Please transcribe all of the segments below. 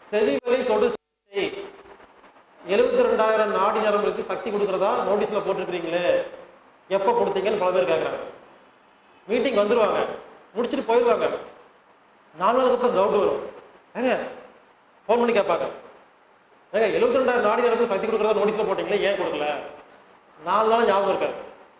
செவிவழி தொடு சிகிச்சை எழுபத்தி ரெண்டாயிரம் நாடி நரம்புக்கு சக்தி கொடுக்கறதா நோட்டீஸ்ல போட்டிருக்கிறீங்களே எப்போ கொடுத்தீங்கன்னு பல பேர் கேட்குறாங்க மீட்டிங் வந்துருவாங்க முடிச்சுட்டு போயிடுவாங்க நாலு நாளுக்கு அப்புறம் டவுட் வரும் ஏங்க ஃபோன் பண்ணி கேட்பாங்க ஏங்க எழுபத்தி ரெண்டாயிரம் நாடி நரம்பு சக்தி கொடுக்கறதா நோட்டீஸ்ல போட்டீங்களே ஏன் கொடுக்கல நாலு நாள் ஞாபகம் இருக்காது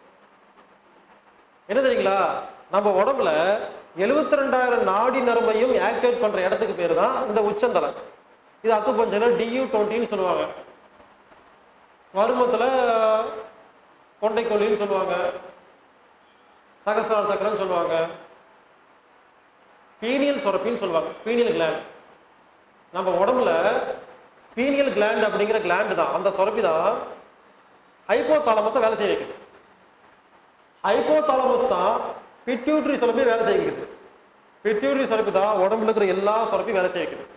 என்ன தெரியுங்களா நம்ம உடம்புல எழுபத்தி ரெண்டாயிரம் நாடி நரம்பையும் ஆக்டிவேட் பண்ற இடத்துக்கு பேர் தான் இந்த உச்சந்தலை இது அக்குப்பஞ்சல டியூ டுவெண்ட்டின்னு சொல்லுவாங்க வருமத்தில் கொண்டைக்கொல்லின்னு சொல்லுவாங்க சகசிரார சக்கரம்னு சொல்லுவாங்க பீனியல் சுரப்பின்னு சொல்லுவாங்க பீனியல் கிளாண்ட் நம்ம உடம்புல பீனியல் கிளாண்ட் அப்படிங்கிற கிளாண்ட் தான் அந்த சுரப்பி தான் ஹைப்போதாலமஸை வேலை செய்ய வைக்குது ஹைப்போதாலமஸ் தான் பிட்யூட்ரி சுரப்பி வேலை செய்ய வைக்குது பிட்யூட்ரி சுரப்பி தான் உடம்புல இருக்கிற எல்லா சுரப்பி வேலை செய்ய வைக்குது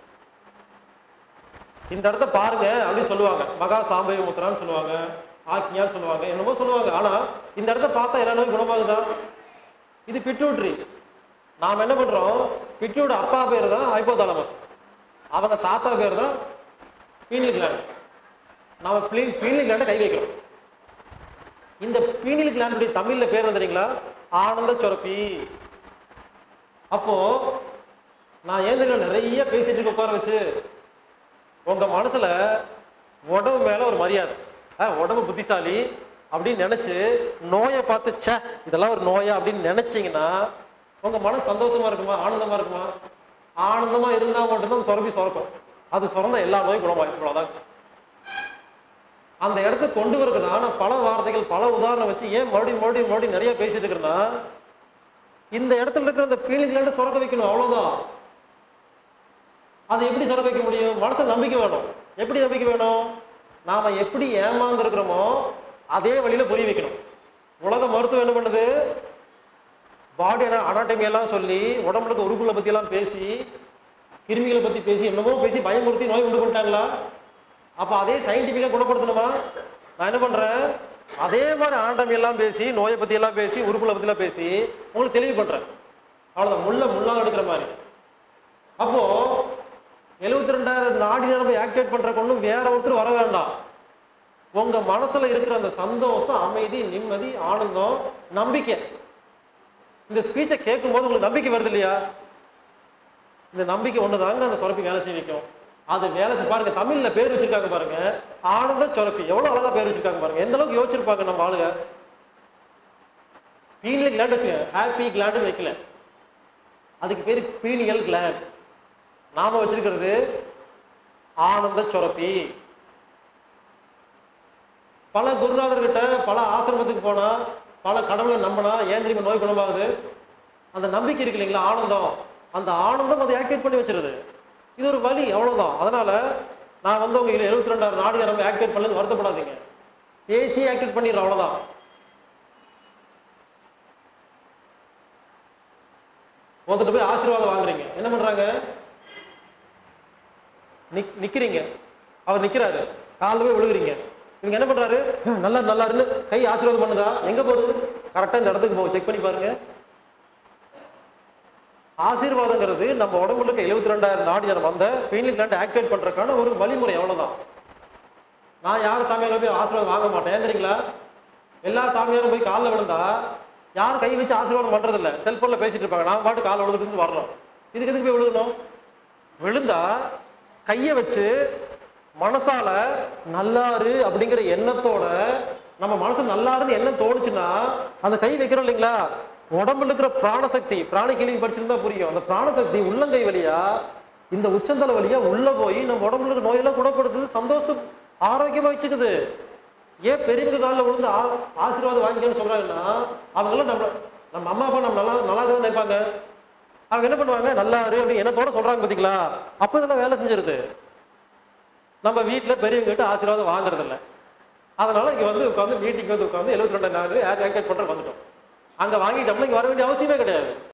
இந்த இடத்த பாருங்க அப்படின்னு சொல்லுவாங்க மகா சாம்பய முத்திரான்னு சொல்லுவாங்க ஆக்ஞான்னு சொல்லுவாங்க என்னமோ சொல்லுவாங்க ஆனா இந்த இடத்த பார்த்தா எல்லா நோயும் குணமாகுதா இது பிட்யூட்ரி நாம் என்ன பண்றோம் பிட்யூட அப்பா பேர் தான் ஹைப்போதாலமஸ் அவங்க தாத்தா பேர் தான் பீனியல் கிளாண்ட் நாம பீனியல் கிளாண்டை கை வைக்கிறோம் இந்த பீனியல் கிளாண்டுடைய தமிழ்ல பேர் என்ன தெரியுங்களா ஆனந்த சுரப்பி அப்போ நான் ஏன் தெரியுமா நிறைய பேசிட்டு இருக்க உட்கார வச்சு உங்க மனசுல உடம்பு மேல ஒரு மரியாதை ஆ, உடம்பு புத்திசாலி அப்படின்னு நினைச்சு நோயை பார்த்து ச்சே இதெல்லாம் ஒரு நோயா அப்படின்னு நினைச்சீங்கன்னா உங்க மனசு சந்தோஷமா இருக்குமா ஆனந்தமா இருக்குமா ஆனந்தமா இருந்தா மட்டும்தான் அந்த சுரப்பி சுரக்கும் அது சுரந்த எல்லா நோயும் குணமாயிடும் அவ்வளவுதான் அந்த இடத்துக்கு கொண்டு வரதுக்கான பல வார்த்தைகள் பல உதாரணம் வச்சு ஏன் மறுபடியும் மறுபடியும் மறுபடியும் நிறைய பேசிட்டு இருக்கிறேன்னா இந்த இடத்துல இருக்கிற அந்த பீலிங்லாண்டு சுரக்க வைக்கணும் அவ்வளவுதான் அதை எப்படி சுரக்க வைக்க முடியும் மனசுல நம்பிக்கை வேணும் எப்படி நம்பிக்கை வேணும் நாம எப்படி ஏமாந்துருக்கிறோமோ அதே வழியில புரிய வைக்கணும் உலக மருத்துவம் என்ன பண்ணுது பாடி அனாட்டமி எல்லாம் சொல்லி உடம்புல இருக்க உறுப்புகளை பத்தி எல்லாம் பேசி கிருமிகளை பத்தி பேசி என்னமோ பேசி பயமுறுத்தி நோய் உண்டு பண்ணிட்டாங்களா அப்ப அதே சயின்டிபிக்கா குணப்படுத்தணுமா நான் என்ன பண்றேன் அதே மாதிரி அனாட்டமி எல்லாம் பேசி நோயை பத்தி எல்லாம் பேசி உறுப்புகளை பத்தி எல்லாம் பேசி உங்களுக்கு தெளிவு பண்றேன் அவ்வளவுதான் முள்ள முள்ளாக எடுக்கிற மாதிரி அப்போ எழுபத்தி ரெண்டாயிரம் நாடி நரம்பை ஆக்டிவேட் பண்றக்கு ஒன்றும் வேற ஒருத்தர் வர வேண்டாம் உங்க மனசுல இருக்கிற அந்த சந்தோஷம் அமைதி நிம்மதி ஆனந்தம் நம்பிக்கை இந்த ஸ்பீச்சை கேட்கும்போது உங்களுக்கு நம்பிக்கை வருது இல்லையா இந்த நம்பிக்கை ஒண்ணுதாங்க அந்த சுரப்பி வேலை செய்ய வைக்கும் அது வேலை செய்~ பாருங்க தமிழ்ல பேர் வச்சிருக்காங்க பாருங்க ஆனந்த சுரப்பி எவ்வளவு அழகா பேர் வச்சிருக்காங்க பாருங்க எந்த அளவுக்கு யோசிச்சிருப்பாங்க நம்ம ஆளுங்க பீனியல் கிளாண்ட் வச்சுங்க ஹாப்பி கிளாண்ட் வைக்கல அதுக்கு பேர் பீனியல் கிளாண்ட் நாம வச்சிருக்கிறது ஆனந்த சுரப்பி பல குருநாதர்கிட்ட பல ஆசிரமத்துக்கு போனா பல கடவுளை நம்பினா ஏன் தெரியுமா நோய் குணமாகுது அந்த நம்பிக்கை இருக்கு இல்லைங்களா ஆனந்தம் அந்த ஆனந்தம் அதை ஆக்டிவேட் பண்ணி வச்சிருது இது ஒரு வழி அவ்வளவுதான் அதனால நான் வந்து உங்க எழுபத்தி ரெண்டாயிரம் நாடி நரம்பு ஆக்டிவேட் பண்ணலன்னு வருத்தப்படாதீங்க பேசி ஆக்டிவேட் பண்ணிடுறோம் அவ்வளவுதான் ஒருத்தர் போய் ஆசீர்வாதம் வாங்குறீங்க என்ன பண்றாங்க நிக் நிக்கிறீங்க அவர் நிக்கிறாரு காலில் போய் விழுகுறீங்க இவங்க என்ன பண்றாரு "அஹ், நல்லா நல்லா இருந்து கை ஆசீர்வாதம் பண்ணுதா எங்க போகுது கரெக்டா இந்த இடத்துக்கு போகும் செக் பண்ணி பாருங்க ஆசீர்வாதங்கிறது நம்ம உடம்புல இருக்க எழுபத்தி ரெண்டாயிரம் நாடி நரம்பு அந்த பெயினிங் கிளாண்ட் ஆக்டிவேட் பண்றதுக்கான ஒரு வழிமுறை அவ்வளவுதான் நான் யார் சாமியாரும் போய் ஆசீர்வாதம் வாங்க மாட்டேன் ஏன் தெரியுங்களா எல்லா சாமியாரும் போய் காலில் விழுந்தா யாரும் கை வச்சு ஆசீர்வாதம் பண்றது இல்ல செல்போன்ல பேசிட்டு இருப்பாங்க நான் பாட்டு காலில் விழுந்துட்டு வரணும் இதுக்கு எதுக்கு போய் விழுகணும் விழுந்தா கையை வச்சு மனசால நல்லாரு அப்படிங்கிற எண்ணத்தோட நம்ம மனசு நல்லாருன்னு எண்ணம் தோணுச்சுன்னா அந்த கை வைக்கிறோம் இல்லைங்களா உடம்புல இருக்கிற பிராணசக்தி பிராண ஹீலிங் படிச்சிருந்தா புரியும் அந்த பிராணசக்தி உள்ளங்கை வழியா இந்த உச்சந்தலை வழியா உள்ள போய் நம்ம உடம்புல இருக்க நோயெல்லாம் குணப்படுத்துது சந்தோஷத்தை ஆரோக்கியமா வச்சுக்குது ஏன் பெரியவங்க காலில் விழுந்து ஆ- ஆசீர்வாதம் வாங்கிக்கன்னு சொல்றாங்கன்னா அவங்கெல்லாம் நம்ம நம்ம அம்மா அப்பா நம்ம நல்லா நல்லா தான் நினைப்பாங்க அவங்க என்ன பண்ணுவாங்க நல்லா இரு அப்படின்னு எண்ணத்தோட சொல்றாங்க பாத்தீங்களா அப்ப இதெல்லாம் வேலை செஞ்சிருது நம்ம வீட்டுல பெரியவங்க கிட்ட ஆசீர்வாதம் வாங்குறது இல்ல அதனால இங்க வந்து உட்காந்து மீட்டிங் வந்து உட்காந்து எழுபத்தி ரெண்டு நாள் ஆக்டிவேட் பண்ற வந்துட்டோம் அங்க வாங்கிட்டோம்னா இங்க வர வேண்டிய அவசியமே கிடையாது